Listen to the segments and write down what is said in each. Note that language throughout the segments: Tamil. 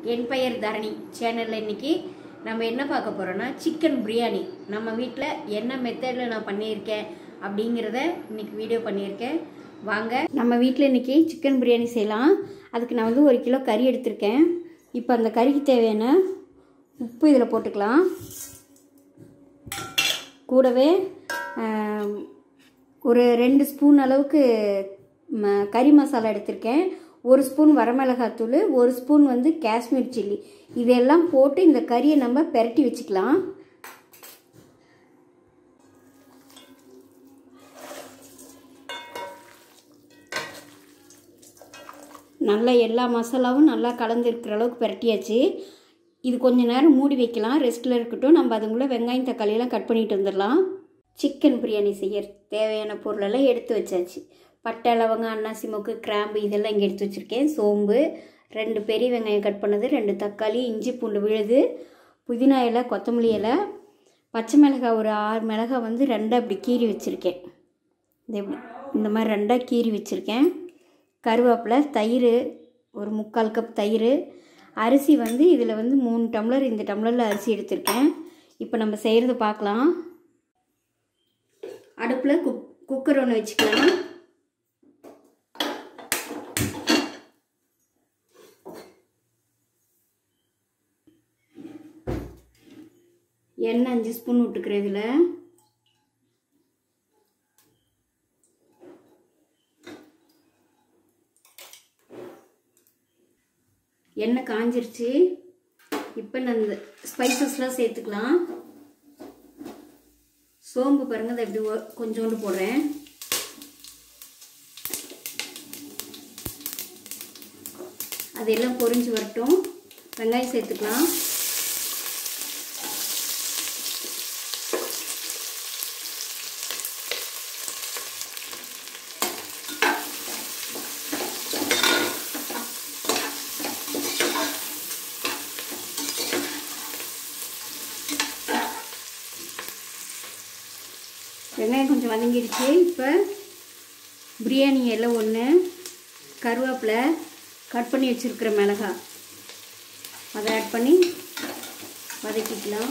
என் பெயர் தரணி சேனலில் இன்னைக்கு நம்ம என்ன பார்க்க போகிறோன்னா சிக்கன் பிரியாணி நம்ம வீட்டில் என்ன மெத்தடில் நான் பண்ணியிருக்கேன் அப்படிங்கிறத இன்னைக்கு வீடியோ பண்ணியிருக்கேன் வாங்க நம்ம வீட்டில் இன்னைக்கு சிக்கன் பிரியாணி செய்யலாம் அதுக்கு நான் வந்து ஒரு கிலோ கறி எடுத்திருக்கேன் இப்போ அந்த கறிக்கு தேவையான உப்பு இதில் போட்டுக்கலாம் கூடவே ஆம், ஒரு ரெண்டு ஸ்பூன் அளவுக்கு ம கறி மசாலா எடுத்திருக்கேன் ஒரு ஸ்பூன் வரமிளகாத்தூள் ஒரு ஸ்பூன் வந்து காஷ்மீர் சில்லி இதெல்லாம் போட்டு இந்த கறியை நம்ம பெரட்டி வச்சுக்கலாம் நல்லா எல்லா மசாலாவும் நல்லா கலந்து இருக்கிற அளவுக்கு பெரட்டியாச்சு இது கொஞ்ச நேரம் மூடி வைக்கலாம் ரெஸ்ட்டில் இருக்கட்டும் நம்ம அதுக்குள்ளே வெங்காயம் தக்காளியெல்லாம் கட் பண்ணிட்டு வந்துடலாம் சிக்கன் பிரியாணி செய்ய தேவையான பொருளெல்லாம் எடுத்து வச்சாச்சு பட்டை லவங்கம் அன்னாசி மொக்கு கிராம்பு இதெல்லாம் இங்கே எடுத்து வச்சுருக்கேன் சோம்பு ரெண்டு பெரிய வெங்காயம் கட் பண்ணது ரெண்டு தக்காளி இஞ்சி பூண்டு விழுது புதினா இலை கொத்தமல்லி இலை பச்சை மிளகாய் ஒரு ஆறு மிளகாய் வந்து ரெண்டாக இப்படி கீறி வச்சுருக்கேன் இந்த இப்படி இந்த மாதிரி ரெண்டாக கீறி வச்சுருக்கேன் கருவேப்பிலை தயிர் ஒரு முக்கால் கப் தயிர் அரிசி வந்து இதில் வந்து மூணு டம்ளர் இந்த டம்ளரில் அரிசி எடுத்திருக்கேன் இப்போ நம்ம செய்கிறத பார்க்கலாம் அடுப்பில் குக் குக்கர் ஒன்று வச்சுக்கலாம் எண்ணெய் அஞ்சு ஸ்பூன் விட்டுக்கிறேன் இதில் எண்ணெய் காஞ்சிருச்சு இப்போ நான் இந்த ஸ்பைசஸ்லாம் சேர்த்துக்கலாம் சோம்பு பாருங்க அதை இப்படி ஒ- கொஞ்சோண்டு போடுறேன் அதெல்லாம் பொரிஞ்சு வரட்டும் வெங்காயம் சேர்த்துக்கலாம் வெங்காயம் கொஞ்சம் வதங்கிடுச்சு இப்போ பிரியாணி இலை ஒன்று கருவேப்பிலை கட் பண்ணி வச்சுருக்கிற மிளகாய் அதை ஆட் பண்ணி வதக்கிக்கலாம்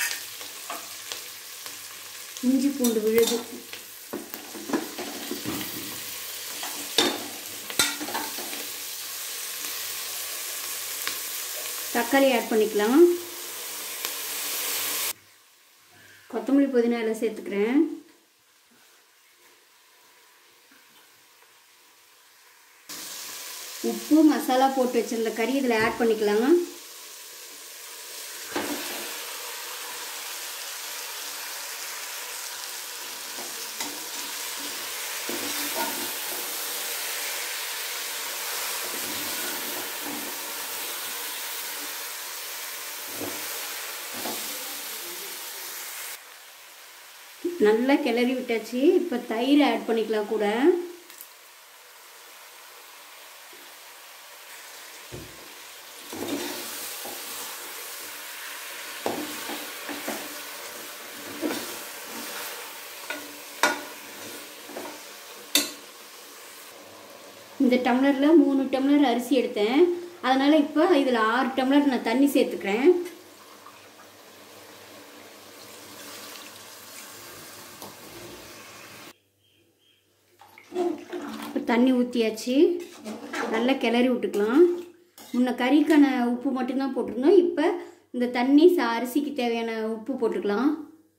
இஞ்சி பூண்டு விழுது தக்காளி ஆட் பண்ணிக்கலாம் கொத்தமல்லி புதினா எல்லாம் சேர்த்துக்கிறேன் உப்பு மசாலா போட்டு வச்சிருந்த கறி இதில் ஆட் பண்ணிக்கலாம் நல்லா கிளறி விட்டாச்சு இப்போ தயிர் ஆட் பண்ணிக்கலாம் கூட இந்த டம்ளரில் மூணு டம்ளர் அரிசி எடுத்தேன் அதனால் இப்போ இதில் ஆறு டம்ளர் நான் தண்ணி சேர்த்துக்கிறேன் இப்போ தண்ணி ஊற்றியாச்சு நல்லா கிளறி விட்டுக்கலாம் முன்ன கறிக்கான உப்பு மட்டும்தான் போட்டிருந்தோம் இப்போ இந்த தண்ணி ச- அரிசிக்கு தேவையான உப்பு போட்டுக்கலாம்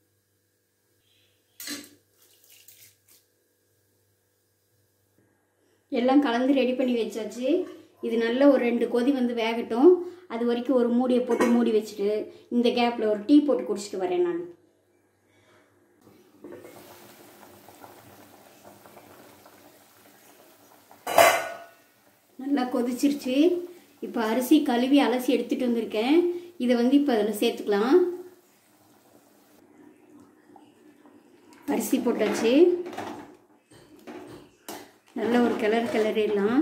எல்லாம் கலந்து ரெடி பண்ணி வச்சாச்சு இது நல்ல ஒரு ரெண்டு கொதி வந்து வேகட்டும் அது வரைக்கும் ஒரு மூடியை போட்டு மூடி வச்சுட்டு இந்த கேப்பில் ஒரு டீ போட்டு குடிச்சிட்டு வரேன் நான் நல்லா கொதிச்சிருச்சு இப்போ அரிசி கழுவி அலசி எடுத்துட்டு வந்திருக்கேன் இதை வந்து இப்போ அதில் சேர்த்துக்கலாம் அரிசி போட்டாச்சு நல்ல ஒரு கிளறு கிளறிடலாம்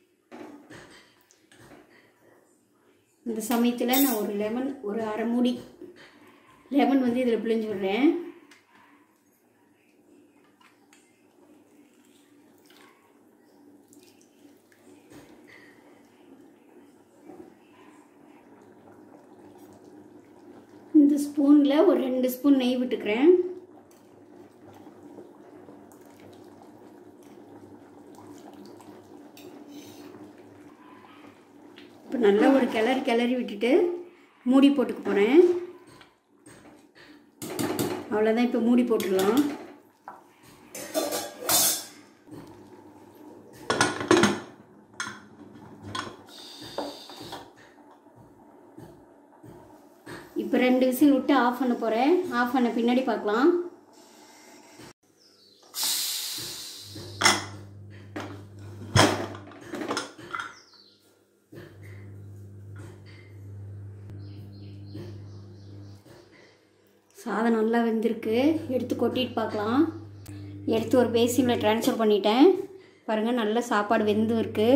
இந்த சமயத்தில் நான் ஒரு லெமன் ஒரு அரை மூடி லெமன் வந்து இதில் பிழிஞ்சு விடுறேன் இந்த ஸ்பூனில் ஒரு ரெண்டு ஸ்பூன் நெய் விட்டுக்கிறேன் இப்போ நல்லா ஒரு கிளறி கிளறி விட்டுட்டு மூடி போட்டுக்க போகிறேன் அவ்வளோதான் இப்போ மூடி போட்டுடலாம் இப்போ ரெண்டு விசில் விட்டு ஆஃப் பண்ண போகிறேன் ஆஃப் பண்ண பின்னாடி பார்க்கலாம் சாதம் நல்லா வெந்திருக்கு எடுத்து கொட்டிட்டு பார்க்கலாம் எடுத்து ஒரு பேசினில் ட்ரான்ஸ்ஃபர் பண்ணிட்டேன் பாருங்கள் நல்ல சாப்பாடு வெந்து இருக்குது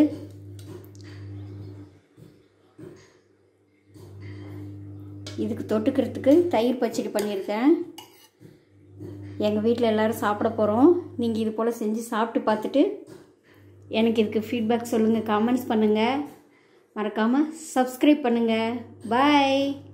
இதுக்கு தொட்டுக்கிறதுக்கு தயிர் பச்சடி பண்ணியிருக்கேன் எங்கள் வீட்டில் எல்லோரும் சாப்பிட போகிறோம் நீங்கள் இது போல் செஞ்சு சாப்பிட்டு பார்த்துட்டு எனக்கு இதுக்கு ஃபீட்பேக் சொல்லுங்கள் கமெண்ட்ஸ் பண்ணுங்கள் மறக்காமல் சப்ஸ்கிரைப் பண்ணுங்கள் பாய்